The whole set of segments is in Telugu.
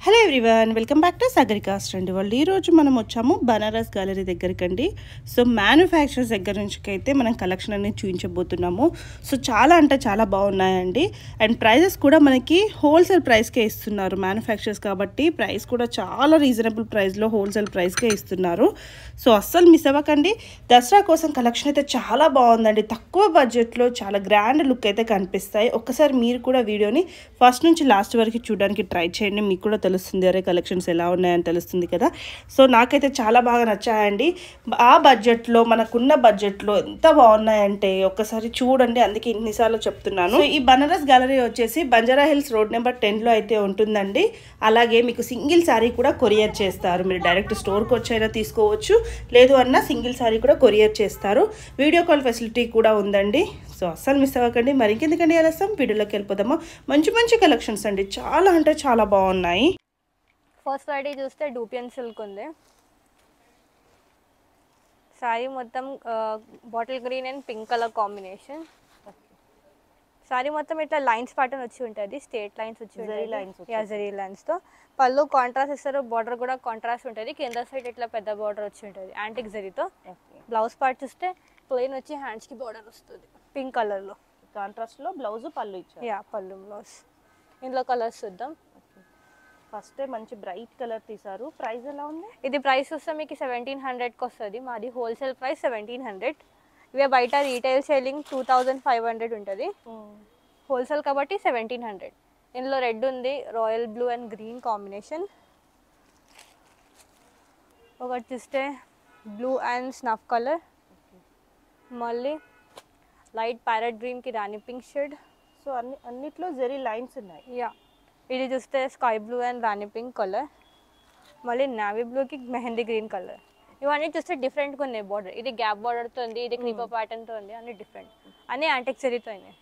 Hello everyone welcome back to సగరికాస్ట్ అండి వాళ్ళు ఈరోజు మనం వచ్చాము బనారస్ గ్యాలరీ దగ్గరికి అండి సో మ్యానుఫ్యాక్చరర్స్ దగ్గర నుంచి అయితే మనం కలెక్షన్ అనేది చూపించబోతున్నాము సో చాలా అంటే చాలా బాగున్నాయండి అండ్ ప్రైజెస్ కూడా మనకి హోల్సేల్ ప్రైస్కే ఇస్తున్నారు మ్యానుఫ్యాక్చరర్స్ కాబట్టి ప్రైస్ కూడా చాలా రీజనబుల్ ప్రైస్లో హోల్సేల్ ప్రైస్కే ఇస్తున్నారు సో అస్సలు మిస్ అవ్వకండి దసరా కోసం కలెక్షన్ అయితే చాలా బాగుందండి తక్కువ బడ్జెట్లో చాలా గ్రాండ్ లుక్ అయితే కనిపిస్తాయి ఒక్కసారి మీరు కూడా వీడియోని ఫస్ట్ నుంచి లాస్ట్ వరకు చూడడానికి ట్రై చేయండి మీకు కూడా తెలుస్తుంది అరే కలెక్షన్స్ ఎలా ఉన్నాయని తెలుస్తుంది కదా సో నాకైతే చాలా బాగా నచ్చాయండి ఆ బడ్జెట్లో మనకున్న బడ్జెట్లో ఎంత బాగున్నాయంటే ఒక్కసారి చూడండి అందుకే ఇన్నిసార్లు చెప్తున్నాను సో ఈ బనారస్ గ్యాలరీ వచ్చేసి బంజారా హిల్స్ రోడ్ నెంబర్ టెన్లో అయితే ఉంటుందండి అలాగే మీకు సింగిల్ శారీ కూడా కొరియర్ చేస్తారు మీరు డైరెక్ట్ స్టోర్కి వచ్చైనా తీసుకోవచ్చు లేదు అన్న సింగిల్ శారీ కూడా కొరియర్ చేస్తారు వీడియో కాల్ ఫెసిలిటీ కూడా ఉందండి సో అస్సలు మిస్ అవ్వకండి మరి ఇంకెందుకండి ఆలస్యం వీడియోలోకి వెళ్ళిపోదామా మంచి మంచి కలెక్షన్స్ అండి చాలా అంటే చాలా బాగున్నాయి ఫస్ట్ వెరైటీ చూస్తే డూపియన్ సిల్క్ ఉంది శారీ మొత్తం bottle green and pink colour combination sari మొత్తం ఇట్లా లైన్స్ ప్యాటర్న్ వచ్చి ఉంటుంది స్టేట్ లైన్స్ వచ్చి జరీ ఉంటుంది lines వచ్చి యా జరీ లైన్స్ తో పళ్ళు కాంట్రాస్ట్ ఇస్తారు బార్డర్ కూడా కాంట్రాస్ట్ ఉంటుంది కింద సైడ్ ఇట్లా పెద్ద బార్డర్ వచ్చి ఉంటుంది యాంటిక్ జరీతో బ్లౌజ్ పార్ట్ చూస్తే ప్లెయిన్ వచ్చి హ్యాండ్స్ కి బార్డర్ వస్తుంది పింక్ కలర్ లో కాంట్రాస్ట్లో బ్లౌజ్ పళ్ళు ఇచ్చారు యా పళ్ళు బ్లౌజ్ ఇందులో కలర్స్ చూద్దాం ఫస్ట్ మంచి బ్రైట్ కలర్ తీసారు ప్రైస్ ఎలా ఉంది ఇది ప్రైస్ వస్తే మీకు సెవెంటీన్ హండ్రెడ్కి వస్తుంది మాది హోల్సేల్ ప్రైస్ సెవెంటీన్ హండ్రెడ్ ఇవే బయట retail selling two thousand five hundred ఉంటుంది హోల్సేల్ కాబట్టి సెవెంటీన్ హండ్రెడ్ ఇందులో రెడ్ ఉంది royal blue and green combination ఒకటి చూస్తే బ్లూ అండ్ స్నఫ్ కలర్ మళ్ళీ లైట్ ప్యారెట్ గ్రీన్కి రాణి పింక్ షేడ్ సో అన్ని అన్నిట్లో జరీ లైన్స్ ఉన్నాయి యా ఇది చూస్తే sky blue and rani pink colour మళ్ళీ నావీ బ్లూకి మెహందీ గ్రీన్ కలర్ ఇవన్నీ చూస్తే డిఫరెంట్గా ఉన్నాయి బార్డర్ ఇది గ్యాప్ బార్డర్తో ఉంది ఇది క్రీపర్ ప్యాటర్న్తో ఉంది అన్ని డిఫరెంట్ అన్నీ యాంటిక్ సెరీతో ఉన్నాయి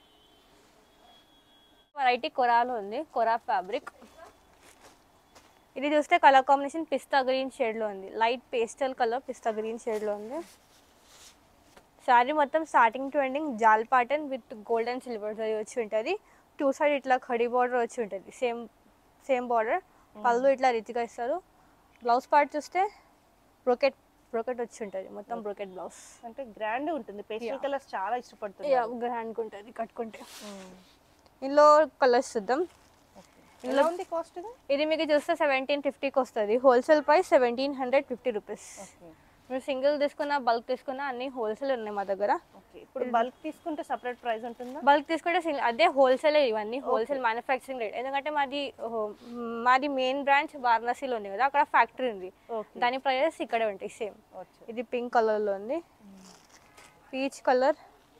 వెరైటీ కొరాలో ఉంది కొరా ఫ్యాబ్రిక్ ఇది చూస్తే కలర్ కాంబినేషన్ పిస్తా గ్రీన్ షేడ్లో ఉంది light pastel colour pista green షేడ్లో ఉంది శారీ మొత్తం starting to ending jaal pattern with gold and silver zari వచ్చి ఉంటుంది టూ సైడ్ ఇట్లా ఖడీ బార్డర్ వచ్చి ఉంటుంది సేమ్ సేమ్ బార్డర్ పళ్ళు ఇట్లా రిచ్గా ఇస్తారు బ్లౌజ్ పార్ట్ చూస్తే బ్రోకెట్ బ్రోకెట్ వచ్చి ఉంటుంది మొత్తం బ్రోకెట్ బ్లౌజ్ అంటే గ్రాండ్ ఉంటుంది పేస్టల్ Yeah. కలర్స్ చాలా ఇష్టపడుతుంది గ్రాండ్గా ఉంటుంది కట్టుకుంటే ఇందులో కలర్స్ చూద్దాం ఎలా ఉంది కాస్ట్ ఇది ఇది మీకు చూస్తే సెవెంటీన్ ఫిఫ్టీకి వస్తుంది wholesale price seventeen hundred fifty rupees మీరు సింగిల్ తీసుకున్నా బల్క్ తీసుకున్నా అన్ని హోల్సేల్ ఉన్నాయి మా దగ్గర ఓకే ఇప్పుడు బల్క్ తీసుకుంటే సపరేట్ ప్రైస్ ఉంటుందా బల్క్ తీసుకుంటే సింగిల్ అదే హోల్సేల్ ఇవన్నీ హోల్సేల్ మ్యానుఫ్యాక్చరింగ్ రేట్ ఎందుకంటే మాది ఓహో, మాది మెయిన్ బ్రాంచ్ వారణాసిలో ఉంది కదా అక్కడ ఫ్యాక్టరీ ఉంది ఓకే దాని ప్రైజెస్ ఇక్కడే ఉంటాయి సేమ్ వచ్చే ఇది పింక్ కలర్లో ఉంది peach colour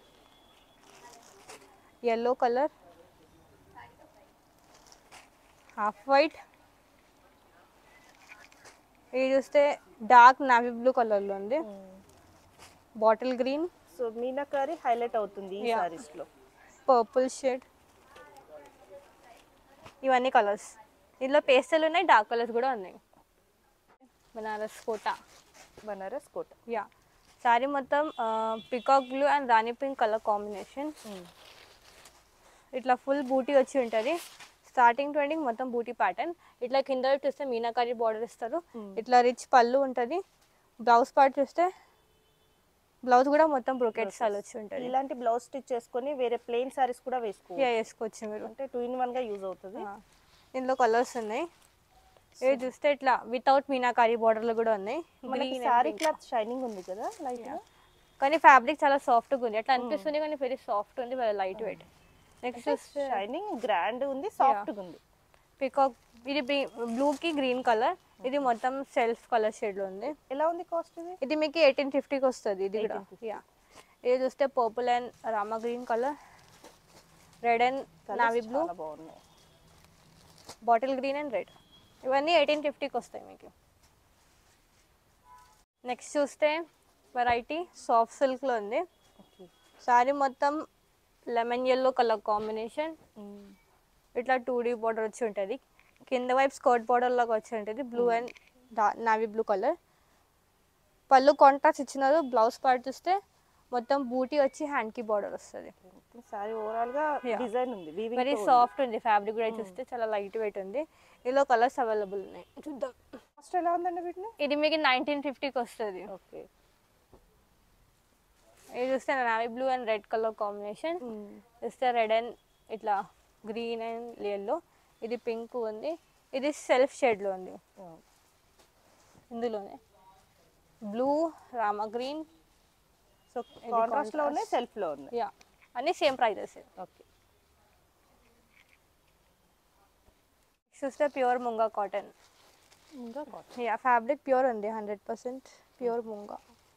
yellow colour half white ఇది చూస్తే డార్క్ నావీ బ్లూ కలర్లో ఉంది bottle green so meenakari highlight అవుతుంది ఈ Yeah. సారీస్ లో పర్పుల్ షేడ్ ఇవన్నీ కలర్స్ ఇందులో పేస్టల్ ఉన్నాయి డార్క్ కలర్స్ కూడా ఉన్నాయి బనారస్ కోటా బనారస్ కోట యా శారీ మొత్తం peacock blue and rani pink colour combination ఇట్లా ఫుల్ బూటీ వచ్చి ఉంటుంది స్టార్టింగ్ టు ఎండింగ్ మొత్తం బూటీ ప్యాటర్న్ ఇట్లా కింద వైపు చూస్తే మీనాకారి బార్డర్ ఇస్తారు ఇట్లా రిచ్ పళ్ళు ఉంటుంది బ్లౌజ్ పార్ట్ చూస్తే బ్లౌజ్ కూడా మొత్తం బ్రోకెట్ స్టైల్ వచ్చి ఉంటుంది ఇలాంటి బ్లౌజ్ స్టిచ్ చేసుకొని వేరే ప్లెయిన్ సారీస్ కూడా వేసుకోవచ్చు యా వేసుకోవచ్చు మీరు అంటే టూ ఇన్ వన్ గా యూజ్ అవుతుంది ఆ, ఇందులో కలర్స్ ఉన్నాయి ఇవి చూస్తే ఇట్లా వితౌట్ మీనాకారి బార్డర్లు కూడా ఉన్నాయి మనకి Green and sorry pink. Cloth shining ఉంది కదా లైట్ గా కానీ ఫ్యాబ్రిక్ చాలా సాఫ్ట్గా ఉంది అట్లా అనిపిస్తుంది కానీ వెరీ సాఫ్ట్ ఉంది వెరీ లైట్ వెయిట్ నెక్స్ట్ చూస్తే షైనింగ్ గ్రాండ్ ఉంది సాఫ్ట్ గా ఉంది పికాక్ ఇది బ్లూకి గ్రీన్ కలర్ ఇది మొత్తం సెల్ఫ్ కలర్ షేడ్లో ఉంది ఎలా ఉంది కాస్ట్ ఇది ఇది మీకు ఎయిటీన్ ఫిఫ్టీకి వస్తుంది ఇది కూడా 1850. యా ఇది చూస్తే purple and rama green colour red and Colours navy blue చాలా బాగున్నాయి బాటిల్ గ్రీన్ అండ్ రెడ్ ఇవన్నీ ఎయిటీన్ ఫిఫ్టీకి వస్తాయి మీకు నెక్స్ట్ చూస్తే వెరైటీ సాఫ్ట్ సిల్క్లో ఉంది ఓకే శారీ మొత్తం లెమన్ ఎల్లో కలర్ కాంబినేషన్ ఇట్లా టూ డీ బార్డర్ వచ్చి ఉంటుంది కింద వైపు స్కర్ట్ బార్డర్ లాగా వచ్చి ఉంటుంది blue and navy blue colour పళ్ళు కాంట్రాస్ట్ ఇచ్చినారు బ్లౌజ్ పార్ట్ చూస్తే మొత్తం బూటీ వచ్చి హ్యాండ్కి బార్డర్ వస్తుంది సారీ ఓవరాల్ గా Yeah. డిజైన్ ఉంది వీవింగ్ వెరీ సాఫ్ట్ ఉంది ఫ్యాబ్రిక్ కూడా చూస్తే చాలా లైట్ వెయిట్ ఉంది ఇందులో కలర్స్ అవైలబుల్ ఉన్నాయి చూద్దాం కాస్ట్ ఎలా ఉందండి వీటిని ఇది మీకు నైన్టీన్ ఫిఫ్టీకి వస్తుంది ఓకే ఇది చూస్తే navy blue and red colour combination చూస్తే రెడ్ అండ్ ఇట్లా గ్రీన్ అండ్ ఎల్లో ఇది పింక్ ఉంది ఇది సెల్ఫ్ షేడ్లో ఉంది ఇందులోనే బ్లూ రామా గ్రీన్ సో ఇది కాంట్రాస్ట్ లో contrast. ఉన్నాయి సెల్ఫ్ లో ఉన్నాయి యా అన్ని సేమ్ ప్రైజెస్ ఓకే చూస్తే ప్యూర్ ముంగా కాటన్ ఇంకా కాటన్ యా ఫ్యాబ్రిక్ ప్యూర్ ఉంది హండ్రెడ్ పర్సెంట్ ప్యూర్ ముంగా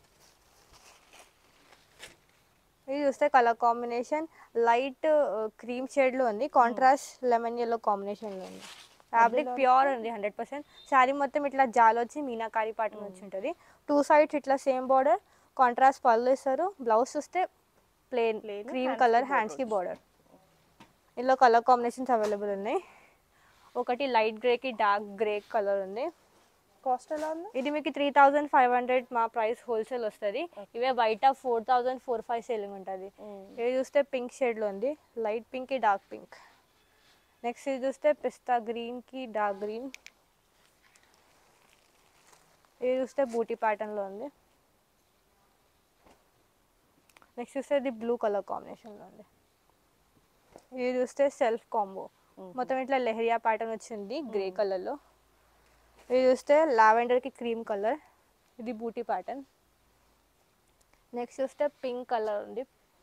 ఇది చూస్తే కలర్ కాంబినేషన్ లైట్ క్రీమ్ షేడ్లో ఉంది కాంట్రాస్ట్ లెమన్ ఎల్లో కాంబినేషన్లో ఉంది ఫ్యాబ్రిక్ ప్యూర్ ఉంది హండ్రెడ్ పర్సెంట్ శారీ మొత్తం ఇట్లా జాల్ వచ్చి మీనాకారి పాటన్ వచ్చి ఉంటుంది టూ సైడ్స్ ఇట్లా సేమ్ బార్డర్ కాంట్రాస్ట్ పళ్ళు ఇస్తారు బ్లౌజ్ చూస్తే plain Plain, cream hands colour కి హ్యాండ్స్కి బార్డర్ ఇందులో కలర్ కాంబినేషన్స్ అవైలబుల్ ఉన్నాయి ఒకటి లైట్ గ్రేకి డార్క్ గ్రే కలర్ ఉంది కాస్ట్ ఎలా ఉంది ఇది మీకు త్రీ థౌజండ్ ఫైవ్ హండ్రెడ్ మా ప్రైస్ హోల్సేల్ వస్తుంది ఇవే బయట four thousand four five selling ఉంటుంది ఇది చూస్తే పింక్ షేడ్లో ఉంది లైట్ పింక్కి డార్క్ పింక్ నెక్స్ట్ ఇది చూస్తే పిస్తా గ్రీన్కి డార్క్ గ్రీన్ ఇది చూస్తే బూటీ ప్యాటర్న్లో ఉంది నెక్స్ట్ చూస్తే ఇది బ్లూ కలర్ కాంబినేషన్లో ఉంది ఇది చూస్తే సెల్ఫ్ కాంబో మొత్తం ఇట్లా లెహరియా ప్యాటర్న్ వచ్చింది గ్రే కలర్లో ఇది చూస్తే లావెండర్కి క్రీమ్ కలర్ ఇది బూటీ ప్యాటర్న్ నెక్స్ట్ చూస్తే పింక్ కలర్ ఉంది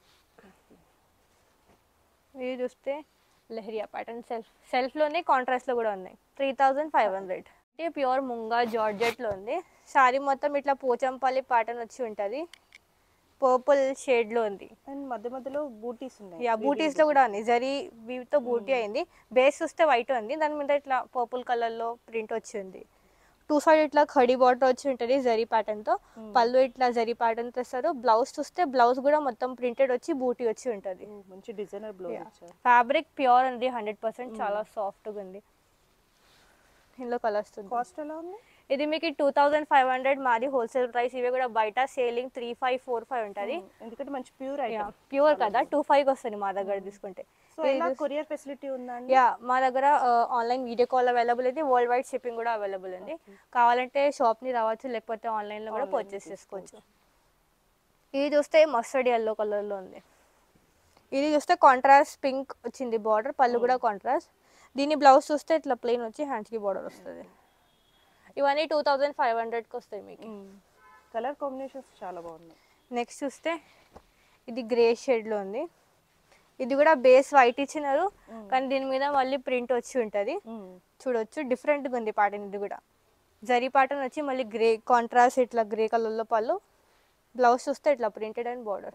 ఇది చూస్తే లెహరియా ప్యాటర్న్ సెల్ఫ్ సెల్ఫ్లోనే కాంట్రాస్ట్లో కూడా ఉన్నాయి త్రీ థౌజండ్ ఫైవ్ హండ్రెడ్ ఇది ప్యూర్ ముంగా జార్జెట్లో ఉంది శారీ మొత్తం ఇట్లా పోచంపల్లి ప్యాటర్న్ వచ్చి ఉంటుంది పర్పుల్ షేడ్లో ఉంది అండ్ మధ్య మధ్యలో బూటీస్ ఉన్నాయి యా బూటీస్ లో కూడా ఉంది జరీ వీవితో బూటీ అయింది బేస్ చూస్తే వైట్ ఉంది దాని మీద ఇట్లా పర్పుల్ కలర్ లో ప్రింట్ వచ్చి ఉంది టూ సైడ్ ఇట్లా ఖడీ బార్డర్ వచ్చి ఉంటుంది జరీ ప్యాటర్న్ తో పళ్ళు ఇట్లా జరీ ప్యాటర్న్ తో ఇస్తారు బ్లౌజ్ చూస్తే బ్లౌజ్ కూడా మొత్తం ప్రింటెడ్ వచ్చి బూటీ వచ్చి ఉంటుంది ఓ, మంచి డిజైనర్ బ్లౌజ్ ఇచ్చారు ఫ్యాబ్రిక్ ప్యూర్ ఉంది హండ్రెడ్ పర్సెంట్ చాలా సాఫ్ట్గా ఉంది ఇందులో కలర్స్ కాస్ట్ ఎలా ఉంది ఇది మీకు టూ థౌజండ్ ఫైవ్ హండ్రెడ్ మాది హోల్సేల్ ప్రైస్ ఇవి కూడా బయట selling three five four five ఉంటుంది ఎందుకంటే మంచి ప్యూర్ ఐటమ్ ప్యూర్ కదా టూ ఫైవ్ వస్తుంది మా దగ్గర తీసుకుంటే సో ఎలా కొరియర్ ఫెసిలిటీ ఉందా అండి యా మా దగ్గర ఆన్లైన్ వీడియో కాల్ అవైలబుల్ ఉంది వరల్డ్ వైడ్ షిప్పింగ్ కూడా అవైలబుల్ ఉంది కావాలంటే షాప్ని రావచ్చు లేకపోతే ఆన్లైన్లో కూడా పర్చేస్ చేసుకోవచ్చు ఇది చూస్తే మస్టర్డ్ ఎల్లో కలర్లో ఉంది ఇది చూస్తే కాంట్రాస్ట్ పింక్ వచ్చింది బార్డర్ పళ్ళు కూడా కాంట్రాస్ట్ దీని బ్లౌజ్ చూస్తే ఇట్లా ప్లెయిన్ వచ్చి హ్యాండ్స్కి బార్డర్ వస్తుంది ఇవన్నీ టూ థౌజండ్ ఫైవ్ హండ్రెడ్కి వస్తాయి మీకు కలర్ కాంబినేషన్స్ చాలా బాగున్నాయి నెక్స్ట్ చూస్తే ఇది గ్రే షేడ్లో ఉంది ఇది కూడా బేస్ వైట్ ఇచ్చినారు కానీ దీని మీద మళ్ళీ ప్రింట్ వచ్చి ఉంటుంది చూడొచ్చు డిఫరెంట్గా ఉంది పాటన్ ఇది కూడా జరీ పాటన్ వచ్చి మళ్ళీ గ్రే కాంట్రాస్ట్ ఇట్లా గ్రే కలర్లో పళ్ళు బ్లౌజ్ చూస్తే ఇట్లా ప్రింటెడ్ అండ్ బార్డర్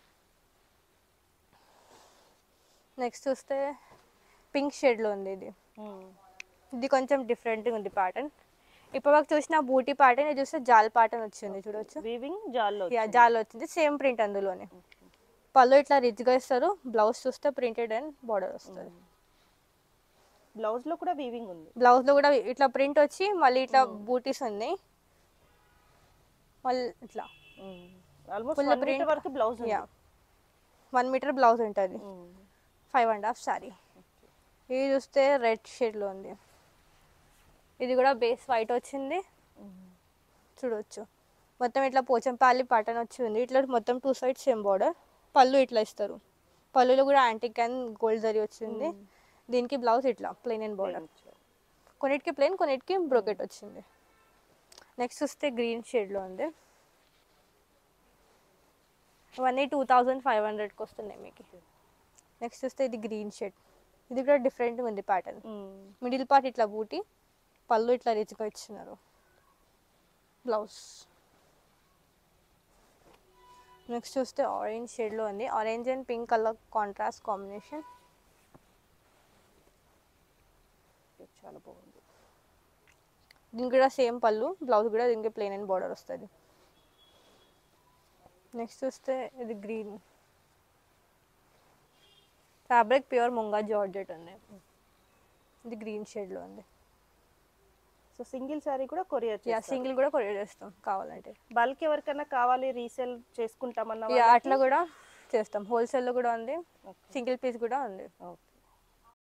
నెక్స్ట్ చూస్తే పింక్ షేడ్లో ఉంది ఇది ఇది కొంచెం డిఫరెంట్గా ఉంది ప్యాటర్న్ ఇప్పుడు వరకు చూసిన బూటీ ప్యాటర్న్ ఇది చూస్తే జాల్ ప్యాటర్న్ వచ్చింది చూడొచ్చు వీవింగ్ జాల్లో యా జాల్ వచ్చింది సేమ్ ప్రింట్ అందులోనే పళ్ళు ఇట్లా రిచ్గా ఇస్తారు బ్లౌజ్ చూస్తే ప్రింటెడ్ అండ్ బార్డర్ వస్తుంది బ్లౌజ్ లో కూడా వీవింగ్ ఉంది బ్లౌజ్ లో కూడా ఇట్లా ప్రింట్ వచ్చి మళ్ళీ ఇట్లా బూటీస్ ఉన్నాయి మళ్ళీ ఇట్లా almost Full one print. Metre వరకు blouse yeah one metre blouse ఉంటుంది ఫైవ్ అండ్ హాఫ్ సారీ ఇది చూస్తే రెడ్ షేడ్లో ఉంది ఇది కూడా బేస్ వైట్ వచ్చింది చూడవచ్చు మొత్తం ఇట్లా పోచంపాలి పటన్ వచ్చి ఉంది ఇట్లా మొత్తం టూ సైడ్స్ సేమ్ బార్డర్ పళ్ళు ఇట్లా ఇస్తారు పళ్ళులో కూడా యాంటిక్ అండ్ గోల్డ్ జరీ వచ్చింది దీనికి బ్లౌజ్ ఇట్లా ప్లెయిన్ అండ్ బార్డర్ కొన్నిటికి ప్లెయిన్ కొన్నిటికి బ్రోకెట్ వచ్చింది నెక్స్ట్ వస్తే గ్రీన్ షేడ్లో ఉంది ఇవన్నీ టూ థౌజండ్ ఫైవ్ హండ్రెడ్కి వస్తున్నాయి మీకు నెక్స్ట్ వస్తే ఇది గ్రీన్ షేడ్ ఇది కూడా డిఫరెంట్గా ఉంది ప్యాటర్న్ మిడిల్ పార్ట్ ఇట్లా బూటీ పళ్ళు ఇట్లా రిచ్గా ఇచ్చినారు బ్లౌజ్ నెక్స్ట్ చూస్తే ఆరెంజ్ షేడ్లో ఉంది orange and pink colour contrast combination చాలా బాగుంది దీనికి కూడా సేమ్ పళ్ళు బ్లౌజ్ కూడా దీనికి ప్లెయిన్ అండ్ బార్డర్ వస్తుంది నెక్స్ట్ చూస్తే ఇది గ్రీన్ ఫ్యాబ్రిక్ ప్యూర్ ముంగా జార్జెట్ ఉంది ఇది గ్రీన్ షేడ్లో ఉంది సో సింగిల్ శారీ కూడా కొరియర్ యా సింగిల్ కూడా కొరియర్ చేస్తాం కావాలంటే బల్క్ ఎవరికైనా కావాలి రీసేల్ చేసుకుంటామన్న యా అట్లా కూడా చేస్తాం హోల్సేల్లో కూడా ఉంది సింగిల్ పీస్ కూడా ఉంది ఓకే